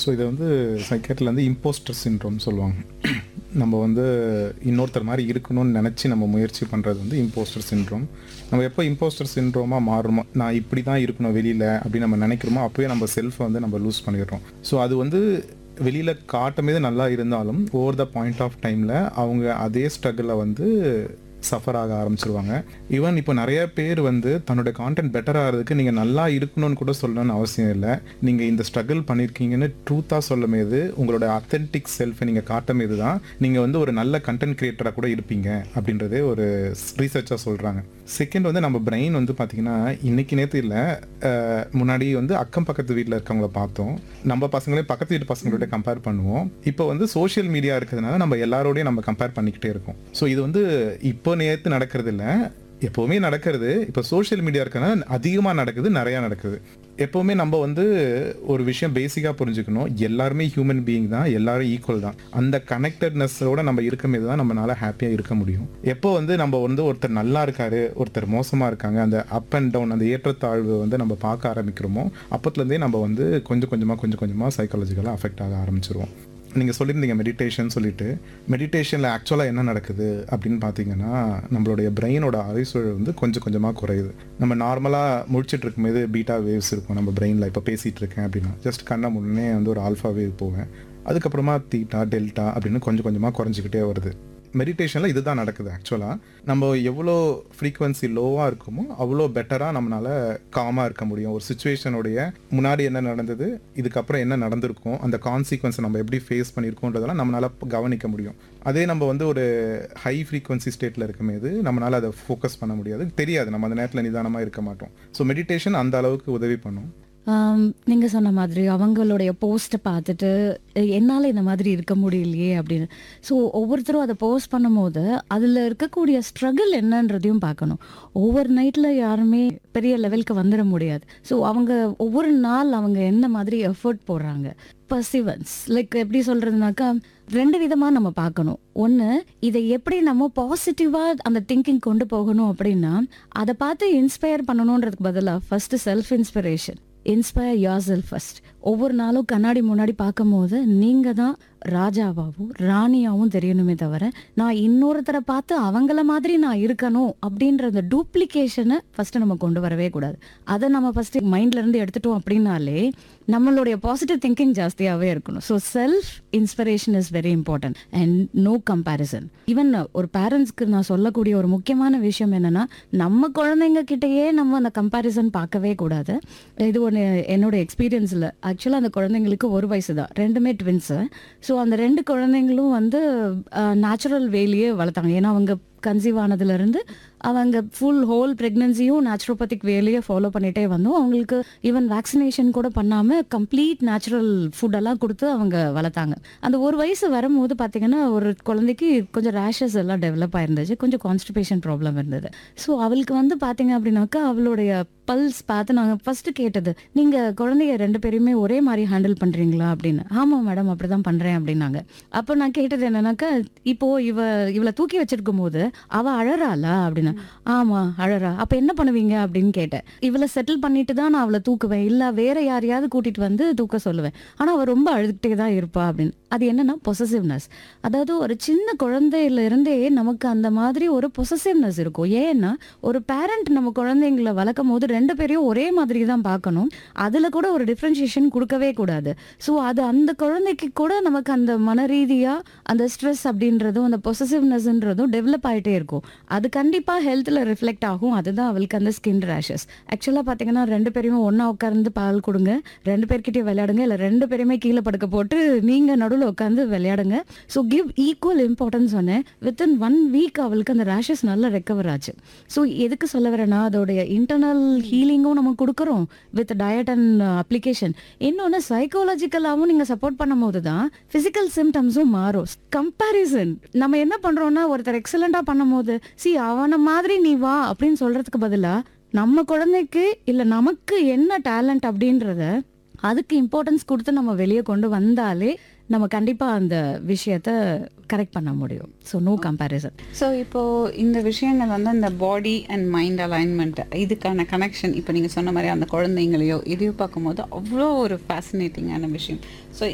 so இதை வந்து சைக்கேட்டில் வந்து இம்போஸ்டர் சின்ரோம் சொல்லுவாங்க நம்ம வந்து இன்னொருத்தர் மாதிரி இருக்கணும்னு நினச்சி நம்ம முயற்சி பண்ணுறது வந்து இம்போஸ்டர் சின்ரோம் நம்ம எப்போ இம்போஸ்டர் சின்ரோமாக மாறுமோ நான் இப்படி தான் இருக்கணும் வெளியில் அப்படின்னு நம்ம நினைக்கிறோமோ அப்போயே நம்ம செல்ஃபை வந்து நம்ம லூஸ் பண்ணிடுறோம் ஸோ அது வந்து வெளியில் காட்டும்போது நல்லா இருந்தாலும் ஓவர் த பாயிண்ட் ஆஃப் டைமில் அவங்க அதே ஸ்ட்ரகிளில் வந்து சஃபர் ஆக ஆரம்பிச்சிருவாங்க ஈவன் இப்போ நிறைய பேர் வந்து தன்னோட கான்டென்ட் பெட்டர் ஆகிறதுக்கு நீங்கள் நல்லா இருக்கணும்னு கூட சொல்லணும்னு அவசியம் இல்லை நீங்கள் இந்த ஸ்ட்ரகிள் பண்ணியிருக்கீங்கன்னு ட்ரூத்தாக சொல்லும் போது உங்களோட அத்தென்டிக் செல்ஃபை நீங்கள் காட்டும் போது தான் நீங்கள் வந்து ஒரு நல்ல கண்டென்ட் கிரியேட்டராக கூட இருப்பீங்க அப்படின்றதே ஒரு ரீசர்ச்சாக சொல்கிறாங்க செகண்ட் வந்து நம்ம பிரெயின் வந்து பார்த்திங்கன்னா இன்னைக்கு நேற்று இல்லை முன்னாடி வந்து அக்கம் பக்கத்து வீட்டில் இருக்கவங்கள பார்த்தோம் நம்ம பசங்களே பக்கத்து வீட்டு பசங்களோட கம்பேர் பண்ணுவோம் இப்போ வந்து சோஷியல் மீடியா இருக்கிறதுனால நம்ம எல்லாரோடையும் நம்ம கம்பேர் பண்ணிக்கிட்டே இருக்கோம் ஸோ இது வந்து இப்போ நேற்று நடக்கிறது இல்லை எப்போவுமே நடக்கிறது இப்போ சோஷியல் மீடியா இருக்கனால அதிகமாக நடக்குது நிறையா நடக்குது எப்போவுமே நம்ம வந்து ஒரு விஷயம் பேசிக்காக புரிஞ்சுக்கணும் எல்லாருமே ஹியூமன் பீயிங் தான் எல்லாரும் ஈக்குவல் தான் அந்த கனெக்டட்னஸோட நம்ம இருக்கும் தான் நம்மளால ஹாப்பியாக இருக்க முடியும் எப்போ வந்து நம்ம வந்து ஒருத்தர் நல்லா இருக்காரு ஒருத்தர் மோசமாக இருக்காங்க அந்த அப் அண்ட் டவுன் அந்த ஏற்றத்தாழ்வு வந்து நம்ம பார்க்க ஆரம்பிக்கிறோமோ அப்பத்துலேருந்தே நம்ம வந்து கொஞ்சம் கொஞ்சமாக கொஞ்சம் கொஞ்சமாக சைக்காலஜிக்கலாக அஃபெக்ட் ஆக ஆரம்பிச்சிருவோம் நீங்கள் சொல்லியிருந்தீங்க மெடிடேஷன் சொல்லிட்டு மெடிடேஷனில் ஆக்சுவலாக என்ன நடக்குது அப்படின்னு பார்த்தீங்கன்னா நம்மளுடைய பிரெயினோட அரைசூழல் வந்து கொஞ்சம் கொஞ்சமாக குறையுது நம்ம நார்மலாக முடிச்சிட்டு இருக்கும்போது பீட்டா வேவ்ஸ் இருக்கும் நம்ம பிரெயினில் இப்போ பேசிகிட்டு இருக்கேன் அப்படின்னா ஜஸ்ட் கண்ணை முன்னே வந்து ஒரு ஆல்ஃபா வேவ் போவேன் அதுக்கப்புறமா தீட்டா டெல்டா அப்படின்னு கொஞ்சம் கொஞ்சமாக குறைஞ்சிக்கிட்டே வருது மெடிடேஷனில் இதுதான் நடக்குது ஆக்சுவலாக நம்ம எவ்வளோ ஃப்ரீக்குவன்சி லோவாக இருக்குமோ அவ்வளோ பெட்டராக நம்மளால் காமாக இருக்க முடியும் ஒரு சுச்சுவேஷனுடைய முன்னாடி என்ன நடந்தது இதுக்கப்புறம் என்ன நடந்திருக்கும் அந்த கான்சிக்வன்ஸை நம்ம எப்படி ஃபேஸ் பண்ணியிருக்கோன்றதெல்லாம் நம்மளால் கவனிக்க முடியும் அதே நம்ம வந்து ஒரு ஹை ஃப்ரீக்வன்சி ஸ்டேட்டில் இருக்கும்போது நம்மளால் அதை ஃபோக்கஸ் பண்ண முடியாது தெரியாது நம்ம அந்த நேரத்தில் நிதானமாக இருக்க மாட்டோம் ஸோ மெடிடேஷன் அந்த அளவுக்கு உதவி பண்ணும் நீங்கள் சொன்ன மாதிரி அவங்களுடைய போஸ்ட்டை பார்த்துட்டு என்னால் இந்த மாதிரி இருக்க முடியலையே அப்படின்னு ஸோ ஒவ்வொருத்தரும் அதை போஸ்ட் பண்ணும்போது அதில் இருக்கக்கூடிய ஸ்ட்ரகிள் என்னன்றதையும் பார்க்கணும் ஒவ்வொரு நைட்டில் யாருமே பெரிய லெவலுக்கு வந்துட முடியாது ஸோ அவங்க ஒவ்வொரு நாள் அவங்க என்ன மாதிரி எஃபர்ட் போடுறாங்க பர்சிவன்ஸ் லைக் எப்படி சொல்றதுனாக்கா ரெண்டு விதமா நம்ம பார்க்கணும் ஒன்று இதை எப்படி நம்ம பாசிட்டிவா அந்த திங்கிங் கொண்டு போகணும் அப்படின்னா அதை பார்த்து இன்ஸ்பயர் பண்ணணுன்றதுக்கு பதிலாக first self inspiration inspire yourself first ஒவ்வொரு நாளும் கண்ணாடி முன்னாடி பார்க்கும்போது நீங்க தான் ராஜாவாகவும் ராணியாவும் தெரியணுமே தவிர நான் இன்னொருத்தரை பார்த்து அவங்கள மாதிரி நான் இருக்கணும் அப்படின்ற அந்த டூப்ளிகேஷனை ஃபர்ஸ்ட் நம்ம கொண்டு வரவே கூடாது அதை நம்ம ஃபர்ஸ்ட் மைண்ட்ல இருந்து எடுத்துட்டோம் அப்படின்னாலே நம்மளுடைய பாசிட்டிவ் திங்கிங் ஜாஸ்தியாகவே இருக்கணும் so self inspiration is very important and no comparison even ஒரு பேரண்ட்ஸ்க்கு நான் சொல்லக்கூடிய ஒரு முக்கியமான விஷயம் என்னன்னா நம்ம குழந்தைங்க கிட்டேயே நம்ம அந்த கம்பேரிசன் பார்க்கவே கூடாது இது ஒன்று என்னோட எக்ஸ்பீரியன்ஸில் ஆக்சுவலாக அந்த குழந்தைங்களுக்கு ஒரு வயசு தான் ரெண்டுமே ட்வின்ஸு ஸோ அந்த ரெண்டு குழந்தைங்களும் வந்து நேச்சுரல் வேலையே வளர்த்தாங்க ஏன்னா அவங்க கன்சீவ் ஆனதுலேருந்து அவங்க ஃபுல் ஹோல் ப்ரெக்னன்சியும் நேச்சுரோபதிக் வேலையை ஃபாலோ பண்ணிகிட்டே வந்தோம் அவங்களுக்கு ஈவன் வேக்சினேஷன் கூட பண்ணாமல் கம்ப்ளீட் நேச்சுரல் ஃபுட்டெல்லாம் கொடுத்து அவங்க வளர்த்தாங்க அந்த ஒரு வயசு வரும்போது பார்த்தீங்கன்னா ஒரு குழந்தைக்கு கொஞ்சம் ரேஷஸ் எல்லாம் டெவலப் ஆயிருந்துச்சு கொஞ்சம் கான்ஸ்டிபேஷன் ப்ராப்ளம் இருந்தது ஸோ அவளுக்கு வந்து பார்த்தீங்க அப்படின்னாக்கா அவளுடைய பல்ஸ் பார்த்து நாங்கள் ஃபர்ஸ்ட் கேட்டது நீங்கள் குழந்தைய ரெண்டு பேரையுமே ஒரே மாதிரி ஹேண்டில் பண்ணுறீங்களா அப்படின்னு ஆமாம் மேடம் அப்படி தான் பண்ணுறேன் அப்படின்னாங்க அப்போ நான் கேட்டது என்னன்னாக்கா இப்போ இவ இவளை தூக்கி வச்சிருக்கும் போது அவ அழறாளா அப்படின்னு ஆமா அழறா அப்ப என்ன பண்ணுவீங்க அப்படின்னு கேட்டேன் இவளை செட்டில் பண்ணிட்டு தான் நான் அவளை தூக்குவேன் இல்ல வேற யாரையாவது கூட்டிட்டு வந்து தூக்க சொல்லுவேன் ஆனா அவ ரொம்ப அழுதுகிட்டே தான் இருப்பா அப்படின்னு அது என்னன்னா பொசசிவ்னஸ் அதாவது ஒரு சின்ன குழந்தையில இருந்தே நமக்கு அந்த மாதிரி ஒரு பொசசிவ்னஸ் இருக்கும் ஏன்னா ஒரு பேரண்ட் நம்ம குழந்தைங்களை வளர்க்கும் போது ரெண்டு பேரையும் ஒரே மாதிரி தான் பார்க்கணும் அதுல கூட ஒரு டிஃப்ரென்சியேஷன் கொடுக்கவே கூடாது ஸோ அது அந்த குழந்தைக்கு கூட நமக்கு அந்த மன ரீதியா அந்த ஸ்ட்ரெஸ் அப்படின்றதும் அந்த பொசசிவ்னஸ்ன்றதும் டெவலப் ஆயிட்டே இருக்கும் அது கண்டிப்பா ஹெல்த்ல ரிஃப்ளெக்ட் ஆகும் அதுதான் அவளுக்கு அந்த ஸ்கின் ரேஷஸ் ஆக்சுவலா பாத்தீங்கன்னா ரெண்டு பேருமே ஒண்ணா உட்கார்ந்து பால் கொடுங்க ரெண்டு பேர்கிட்டயும் விளையாடுங்க இல்ல ரெண்டு பேருமே கீழே படுக்க போட்டு நீங்க நடுவில் உட்காந்து விளையாடுங்க ஸோ கிவ் ஈக்குவல் இம்பார்ட்டன்ஸ் சொன்னேன் வித்தின் ஒன் வீக் அவளுக்கு அந்த ரேஷஸ் நல்லா ரெக்கவர் ஆச்சு ஸோ எதுக்கு சொல்ல வரேன்னா அதோடைய இன்டர்னல் ஹீலிங்கும் நம்ம கொடுக்குறோம் வித் டயட் அண்ட் அப்ளிகேஷன் இன்னொன்று சைக்காலஜிக்கலாகவும் நீங்கள் சப்போர்ட் பண்ணும் போது தான் ஃபிசிக்கல் சிம்டம்ஸும் மாறும் கம்பேரிசன் நம்ம என்ன பண்றோம்னா ஒருத்தர் எக்ஸலண்டா பண்ணும் போது சி அவன மாதிரி நீ வா அப்படின்னு சொல்றதுக்கு பதிலா நம்ம குழந்தைக்கு இல்ல நமக்கு என்ன டேலண்ட் அப்படின்றத அதுக்கு இம்பார்ட்டன்ஸ் கொடுத்து நம்ம வெளியே கொண்டு வந்தாலே நம்ம கண்டிப்பா அந்த விஷயத்த கரெக்ட் பண்ண முடியும் ஸோ நோ கம்பேரிசன் ஸோ இப்போ இந்த விஷயங்கள் வந்து அந்த பாடி அண்ட் மைண்ட் அலைன்மெண்ட் இதுக்கான கனெக்ஷன் இப்போ நீங்கள் சொன்ன மாதிரி அந்த குழந்தைங்களையோ இதையோ பார்க்கும்போது அவ்வளோ ஒரு ஃபேசினேட்டிங்கான விஷயம் ஸோ